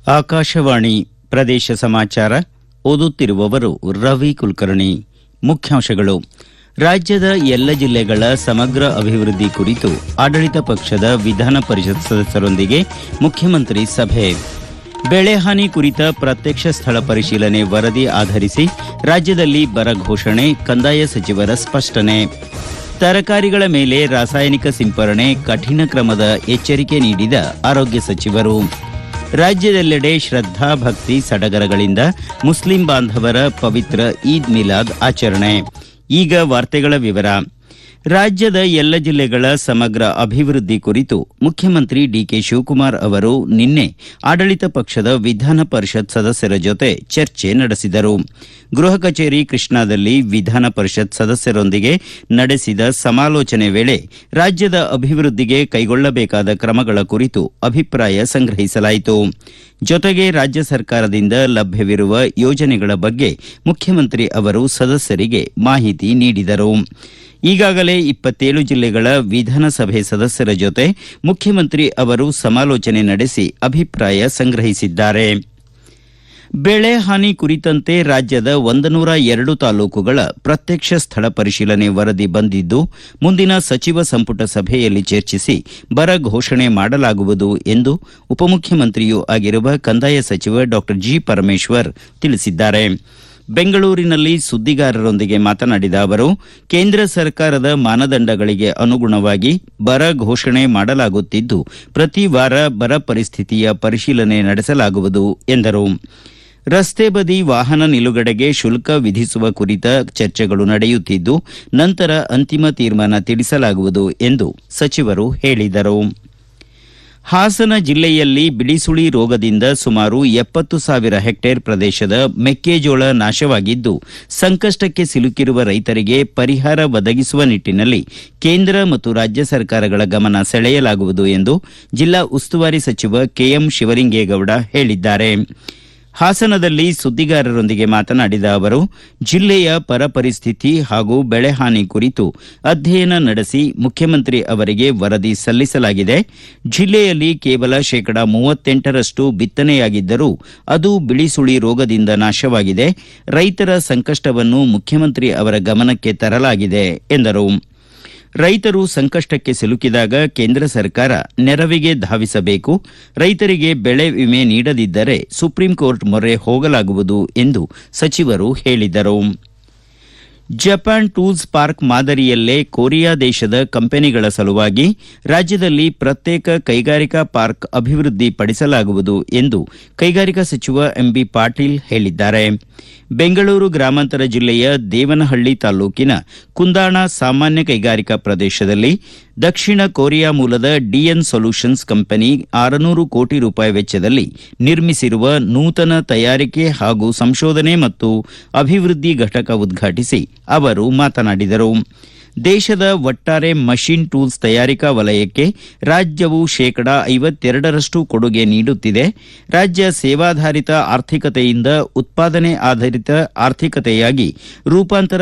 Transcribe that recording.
ಆಕಾಶವಾಣಿ ಪ್ರದೇಶ ಸಮಾಚಾರ ಓದುತ್ತಿರುವವರು ರವಿ ಕುಲಕರ್ಣಿ ಮುಖ್ಯಾಂಶಗಳು ರಾಜ್ಯದ ಎಲ್ಲ ಜಿಲ್ಲೆಗಳ ಸಮಗ್ರ ಅಭಿವೃದ್ಧಿ ಕುರಿತು ಆಡಳಿತ ಪಕ್ಷದ ವಿಧಾನ ಪರಿಷತ್ ಸದಸ್ಯರೊಂದಿಗೆ ಮುಖ್ಯಮಂತ್ರಿ ಸಭೆ ಬೆಳೆಹಾನಿ ಕುರಿತ ಪ್ರತ್ಯಕ್ಷ ಸ್ಥಳ ಪರಿಶೀಲನೆ ವರದಿ ಆಧರಿಸಿ ರಾಜ್ಯದಲ್ಲಿ ಬರ ಘೋಷಣೆ ಕಂದಾಯ ಸಚಿವರ ಸ್ಪಷ್ಟನೆ ತರಕಾರಿಗಳ ಮೇಲೆ ರಾಸಾಯನಿಕ ಸಿಂಪರಣೆ ಕಠಿಣ ಕ್ರಮದ ಎಚ್ಚರಿಕೆ ನೀಡಿದ ಆರೋಗ್ಯ ಸಚಿವರು ರಾಜ್ಯದೆಲ್ಲೆಡೆ ಶ್ರದ್ಧಾ ಭಕ್ತಿ ಸಡಗರಗಳಿಂದ ಮುಸ್ಲಿಂ ಬಾಂಧವರ ಪವಿತ್ರ ಈದ್ ಮಿಲಾದ್ ಆಚರಣೆ ಈಗ ವಾರ್ತೆಗಳ ವಿವರ ರಾಜ್ಯದ ಎಲ್ಲ ಜಿಲ್ಲೆಗಳ ಸಮಗ್ರ ಅಭಿವೃದ್ಧಿ ಕುರಿತು ಮುಖ್ಯಮಂತ್ರಿ ಡಿಕೆ ಶಿವಕುಮಾರ್ ಅವರು ನಿನ್ನೆ ಆಡಳಿತ ಪಕ್ಷದ ವಿಧಾನ ಪರಿಷತ್ ಸದಸ್ಯರ ಜೊತೆ ಚರ್ಚೆ ನಡೆಸಿದರು ಗೃಹ ಕಚೇರಿ ಕೃಷ್ಣಾದಲ್ಲಿ ವಿಧಾನ ಪರಿಷತ್ ಸದಸ್ಯರೊಂದಿಗೆ ನಡೆಸಿದ ಸಮಾಲೋಚನೆ ವೇಳೆ ರಾಜ್ಯದ ಅಭಿವೃದ್ಧಿಗೆ ಕೈಗೊಳ್ಳಬೇಕಾದ ಕ್ರಮಗಳ ಕುರಿತು ಅಭಿಪ್ರಾಯ ಸಂಗ್ರಹಿಸಲಾಯಿತು ಜೊತೆಗೆ ರಾಜ್ಯ ಸರ್ಕಾರದಿಂದ ಲಭ್ಯವಿರುವ ಯೋಜನೆಗಳ ಬಗ್ಗೆ ಮುಖ್ಯಮಂತ್ರಿ ಅವರು ಸದಸ್ಯರಿಗೆ ಮಾಹಿತಿ ನೀಡಿದರು ಈಗಾಗಲೇ ಇಪ್ಪತ್ತೇಳು ಜಿಲ್ಲೆಗಳ ವಿಧಾನಸಭೆ ಸದಸ್ಯರ ಜೊತೆ ಮುಖ್ಯಮಂತ್ರಿ ಅವರು ಸಮಾಲೋಚನೆ ನಡೆಸಿ ಅಭಿಪ್ರಾಯ ಸಂಗ್ರಹಿಸಿದ್ದಾರೆ ಬೆಳೆ ಹಾನಿ ಕುರಿತಂತೆ ರಾಜ್ಯದ ಒಂದನೂರ ಎರಡು ತಾಲೂಕುಗಳ ಪ್ರತ್ಯಕ್ಷ ಸ್ಥಳ ಪರಿಶೀಲನೆ ವರದಿ ಬಂದಿದ್ದು ಮುಂದಿನ ಸಚಿವ ಸಂಪುಟ ಸಭೆಯಲ್ಲಿ ಚರ್ಚಿಸಿ ಬರ ಘೋಷಣೆ ಮಾಡಲಾಗುವುದು ಎಂದು ಉಪಮುಖ್ಯಮಂತ್ರಿಯೂ ಆಗಿರುವ ಕಂದಾಯ ಸಚಿವ ಡಾ ಜಿ ಪರಮೇಶ್ವರ್ ತಿಳಿಸಿದ್ದಾರೆ ಬೆಂಗಳೂರಿನಲ್ಲಿ ಸುದ್ದಿಗಾರರೊಂದಿಗೆ ಮಾತನಾಡಿದ ಅವರು ಕೇಂದ್ರ ಸರ್ಕಾರದ ಮಾನದಂಡಗಳಿಗೆ ಅನುಗುಣವಾಗಿ ಬರ ಘೋಷಣೆ ಮಾಡಲಾಗುತ್ತಿದ್ದು ಪ್ರತಿ ವಾರ ಬರ ಪರಿಸ್ಥಿತಿಯ ಪರಿಶೀಲನೆ ನಡೆಸಲಾಗುವುದು ಎಂದರು ರಸ್ತೆ ಬದಿ ವಾಹನ ನಿಲುಗಡೆಗೆ ಶುಲ್ಕ ವಿಧಿಸುವ ಕುರಿತ ಚರ್ಚೆಗಳು ನಡೆಯುತ್ತಿದ್ದು ನಂತರ ಅಂತಿಮ ತೀರ್ಮಾನ ತಿಳಿಸಲಾಗುವುದು ಎಂದು ಸಚಿವರು ಹೇಳಿದರು ಹಾಸನ ಜಿಲ್ಲೆಯಲ್ಲಿ ಬಿಳಿಸುಳಿ ರೋಗದಿಂದ ಸುಮಾರು ಎಪ್ಪತ್ತು ಸಾವಿರ ಹೆಕ್ಟೇರ್ ಪ್ರದೇಶದ ಮೆಕ್ಕೆಜೋಳ ನಾಶವಾಗಿದ್ದು ಸಂಕಷ್ಟಕ್ಕೆ ಸಿಲುಕಿರುವ ರೈತರಿಗೆ ಪರಿಹಾರ ಒದಗಿಸುವ ನಿಟ್ಟಿನಲ್ಲಿ ಕೇಂದ್ರ ಮತ್ತು ರಾಜ್ಯ ಸರ್ಕಾರಗಳ ಗಮನ ಸೆಳೆಯಲಾಗುವುದು ಎಂದು ಜಿಲ್ಲಾ ಉಸ್ತುವಾರಿ ಸಚಿವ ಕೆಎಂ ಶಿವಲಿಂಗೇಗೌಡ ಹೇಳಿದ್ದಾರೆ ಹಾಸನದಲ್ಲಿ ಸುದ್ದಿಗಾರರೊಂದಿಗೆ ಮಾತನಾಡಿದ ಅವರು ಜಿಲ್ಲೆಯ ಪರ ಪರಿಸ್ಥಿತಿ ಹಾಗೂ ಬೆಳೆಹಾನಿ ಕುರಿತು ಅಧ್ಯಯನ ನಡೆಸಿ ಮುಖ್ಯಮಂತ್ರಿ ಅವರಿಗೆ ವರದಿ ಸಲ್ಲಿಸಲಾಗಿದೆ ಜಿಲ್ಲೆಯಲ್ಲಿ ಕೇವಲ ಶೇಕಡಾ ಮೂವತ್ತೆಂಟರಷ್ಟು ಬಿತ್ತನೆಯಾಗಿದ್ದರೂ ಅದು ಬಿಳಿಸುಳಿ ರೋಗದಿಂದ ನಾಶವಾಗಿದೆ ರೈತರ ಸಂಕಷ್ಟವನ್ನು ಮುಖ್ಯಮಂತ್ರಿ ಅವರ ಗಮನಕ್ಕೆ ತರಲಾಗಿದೆ ಎಂದರು ರೈತರು ಸಂಕಷ್ಟಕ್ಕೆ ಸಿಲುಕಿದಾಗ ಕೇಂದ್ರ ಸರ್ಕಾರ ನೆರವಿಗೆ ಧಾವಿಸಬೇಕು ರೈತರಿಗೆ ಬೆಳೆ ವಿಮೆ ನೀಡದಿದ್ದರೆ ಸುಪ್ರೀಂ ಕೋರ್ಟ್ ಮೊರೆ ಹೋಗಲಾಗುವುದು ಎಂದು ಸಚಿವರು ಹೇಳಿದರು ಜಪಾನ್ ಟೂಲ್ಸ್ ಪಾರ್ಕ್ ಮಾದರಿಯಲ್ಲೇ ಕೊರಿಯಾ ದೇಶದ ಕಂಪನಿಗಳ ಸಲುವಾಗಿ ರಾಜ್ಯದಲ್ಲಿ ಪ್ರತ್ಯೇಕ ಕೈಗಾರಿಕಾ ಪಾರ್ಕ್ ಅಭಿವೃದ್ಧಿ ಪಡಿಸಲಾಗುವುದು ಎಂದು ಕೈಗಾರಿಕಾ ಸಚಿವ ಎಂಬಿ ಪಾಟೀಲ್ ಹೇಳಿದ್ದಾರೆ ಬೆಂಗಳೂರು ಗ್ರಾಮಾಂತರ ಜಿಲ್ಲೆಯ ದೇವನಹಳ್ಳಿ ತಾಲೂಕಿನ ಕುಂದಾಣ ಸಾಮಾನ್ಯ ಕೈಗಾರಿಕಾ ಪ್ರದೇಶದಲ್ಲಿ ದಕ್ಷಿಣ ಕೊರಿಯಾ ಮೂಲದ ಡಿಎನ್ ಸೊಲ್ಯೂಷನ್ಸ್ ಕಂಪನಿ ಆರುನೂರು ಕೋಟಿ ರೂಪಾಯಿ ವೆಚ್ಚದಲ್ಲಿ ನಿರ್ಮಿಸಿರುವ ನೂತನ ತಯಾರಿಕೆ ಹಾಗೂ ಸಂಶೋಧನೆ ಮತ್ತು ಅಭಿವೃದ್ಧಿ ಘಟಕ ಉದ್ಘಾಟಿಸಿ ಅವರು ಮಾತನಾಡಿದರು ದೇಶದ ಒಟ್ಟಾರೆ ಮಷಿನ್ ಟೂಲ್ಸ್ ತಯಾರಿಕಾ ವಲಯಕ್ಕೆ ರಾಜ್ಯವು ಶೇಕಡಾ ಐವತ್ತೆರಡರಷ್ಟು ಕೊಡುಗೆ ನೀಡುತ್ತಿದೆ ರಾಜ್ಯ ಸೇವಾಧಾರಿತ ಆರ್ಥಿಕತೆಯಿಂದ ಉತ್ಪಾದನೆ ಆಧಾರಿತ ಆರ್ಥಿಕತೆಯಾಗಿ ರೂಪಾಂತರ